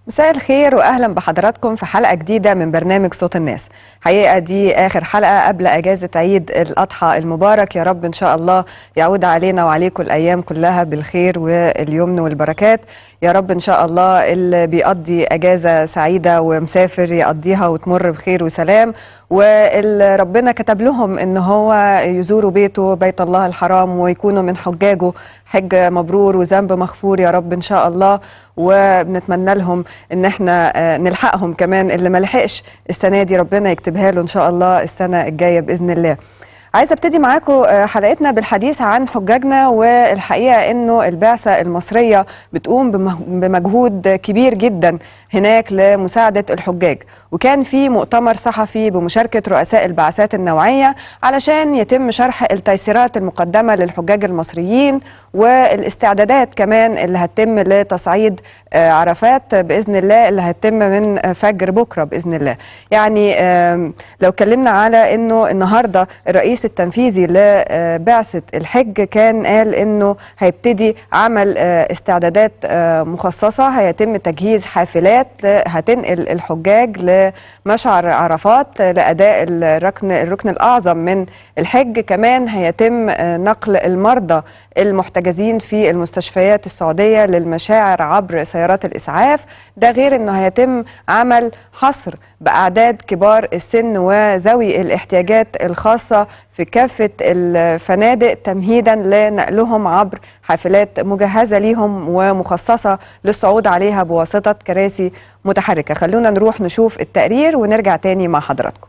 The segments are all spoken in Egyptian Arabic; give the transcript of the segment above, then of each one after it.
مساء الخير واهلا بحضراتكم في حلقه جديده من برنامج صوت الناس حقيقه دي اخر حلقه قبل اجازه عيد الاضحى المبارك يا رب ان شاء الله يعود علينا وعليكم الايام كلها بالخير واليمن والبركات يا رب ان شاء الله اللي بيقضي اجازه سعيده ومسافر يقضيها وتمر بخير وسلام واللي ربنا كتب لهم ان هو يزوروا بيته بيت الله الحرام ويكونوا من حجاجه حج مبرور وذنب مغفور يا رب ان شاء الله وبنتمنى لهم ان احنا نلحقهم كمان اللي ما لحقش السنه دي ربنا يكتبها له ان شاء الله السنه الجايه باذن الله عايزه ابتدي معاكم حلقتنا بالحديث عن حجاجنا والحقيقه انه البعثه المصريه بتقوم بمجهود كبير جدا هناك لمساعده الحجاج وكان في مؤتمر صحفي بمشاركه رؤساء البعثات النوعيه علشان يتم شرح التيسيرات المقدمه للحجاج المصريين والاستعدادات كمان اللي هتتم لتصعيد عرفات باذن الله اللي هتتم من فجر بكره باذن الله يعني لو اتكلمنا على انه النهارده الرئيس التنفيذي لبعثه الحج كان قال انه هيبتدي عمل استعدادات مخصصه هيتم تجهيز حافلات هتنقل الحجاج لمشعر عرفات لاداء الركن الركن الاعظم من الحج كمان هيتم نقل المرضى المحتجزين في المستشفيات السعوديه للمشاعر عبر سيارات الاسعاف ده غير انه هيتم عمل حصر باعداد كبار السن وذوي الاحتياجات الخاصه في كافه الفنادق تمهيدا لنقلهم عبر حافلات مجهزه ليهم ومخصصه للصعود عليها بواسطه كراسي متحركه خلونا نروح نشوف التقرير ونرجع تاني مع حضراتكم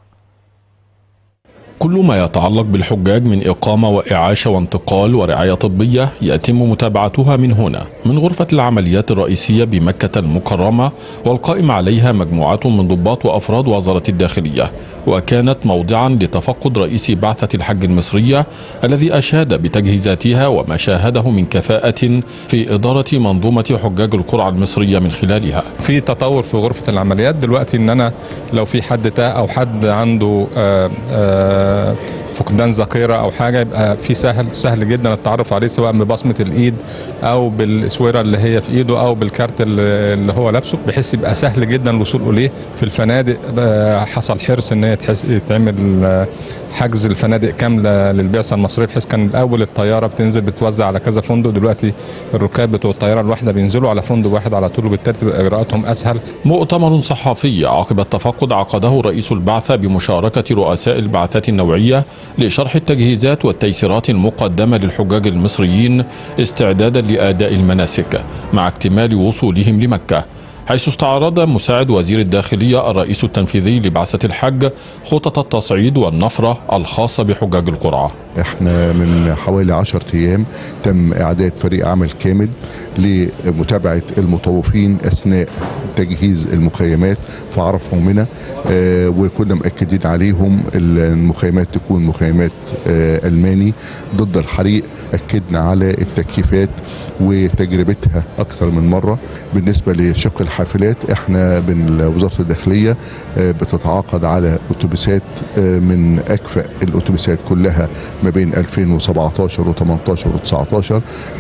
كل ما يتعلق بالحجاج من إقامة وإعاشة وانتقال ورعاية طبية يتم متابعتها من هنا من غرفة العمليات الرئيسية بمكة المكرمة والقائم عليها مجموعات من ضباط وأفراد وزارة الداخلية وكانت موضعا لتفقد رئيس بعثة الحج المصرية الذي أشاد بتجهيزاتها وما شاهده من كفاءة في إدارة منظومة حجاج القرعة المصرية من خلالها في تطور في غرفة العمليات دلوقتي إن أنا لو في حد تاه أو حد عنده آآ آآ فقدان ذاكره او حاجه يبقى في سهل سهل جدا التعرف عليه سواء ببصمه الايد او بالاسوره اللي هي في ايده او بالكارت اللي هو لابسه بحيث يبقى سهل جدا الوصول اليه في الفنادق حصل حرص ان هي يتعمل حجز الفنادق كامله للبعثه المصريه بحيث كان الاول الطياره بتنزل بتوزع على كذا فندق دلوقتي الركاب بتوع الطياره الواحده بينزلوا على فندق واحد على طول وبالتالي تبقى اجراءاتهم اسهل. مؤتمر صحفي عقب التفقد عقده رئيس البعثه بمشاركه رؤساء البعثات النوعيه لشرح التجهيزات والتيسيرات المقدمه للحجاج المصريين استعدادا لاداء المناسك مع اكتمال وصولهم لمكه. حيث استعرض مساعد وزير الداخلية الرئيس التنفيذي لبعثة الحج خطط التصعيد والنفرة الخاصة بحجاج القرعة احنا من حوالي 10 ايام تم اعداد فريق عمل كامل لمتابعه المطوفين اثناء تجهيز المخيمات في عرفه ومنى آه وكنا مأكدين عليهم المخيمات تكون مخيمات آه الماني ضد الحريق اكدنا على التكييفات وتجربتها اكثر من مره بالنسبه لشق الحافلات احنا من وزاره الداخليه آه بتتعاقد على اتوبيسات من اكفأ الاتوبيسات كلها ما بين 2017 و18 و19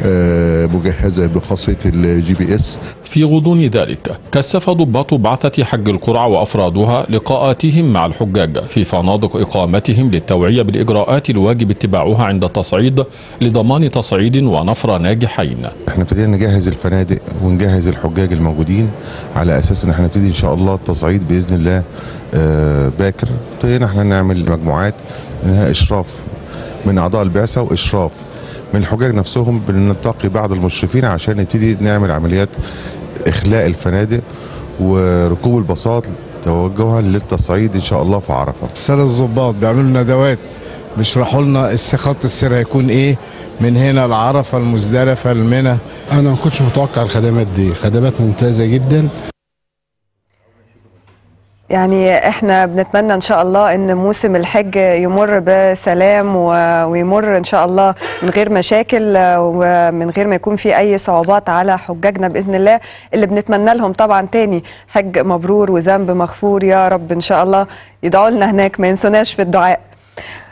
مجهزه بخاصيه الجي بي اس في غضون ذلك كثف ضباط بعثة حج القرعة وأفرادها لقاءاتهم مع الحجاج في فنادق إقامتهم للتوعية بالإجراءات الواجب اتباعها عند التصعيد لضمان تصعيد ونفرة ناجحين احنا ابتدينا نجهز الفنادق ونجهز الحجاج الموجودين على أساس ان احنا نبتدي إن شاء الله التصعيد بإذن الله آه باكر ابتدينا احنا نعمل مجموعات منها إشراف من أعضاء البعثة وإشراف من الحجاج نفسهم بنلتقي بعض المشرفين عشان نبتدي نعمل عمليات اخلاء الفنادق وركوب الباصات توجها للتصعيد ان شاء الله في عرفه. الساده الظباط بيعملوا لنا ندوات بيشرحوا لنا خط السير هيكون ايه من هنا لعرفه المزدلفه المنى. انا ما كنتش متوقع الخدمات دي، خدمات ممتازه جدا. يعني احنا بنتمنى ان شاء الله ان موسم الحج يمر بسلام ويمر ان شاء الله من غير مشاكل ومن غير ما يكون في اي صعوبات على حجاجنا باذن الله اللي بنتمنى لهم طبعا تاني حج مبرور وذنب مغفور يا رب ان شاء الله يدعوا لنا هناك ما ينسوناش في الدعاء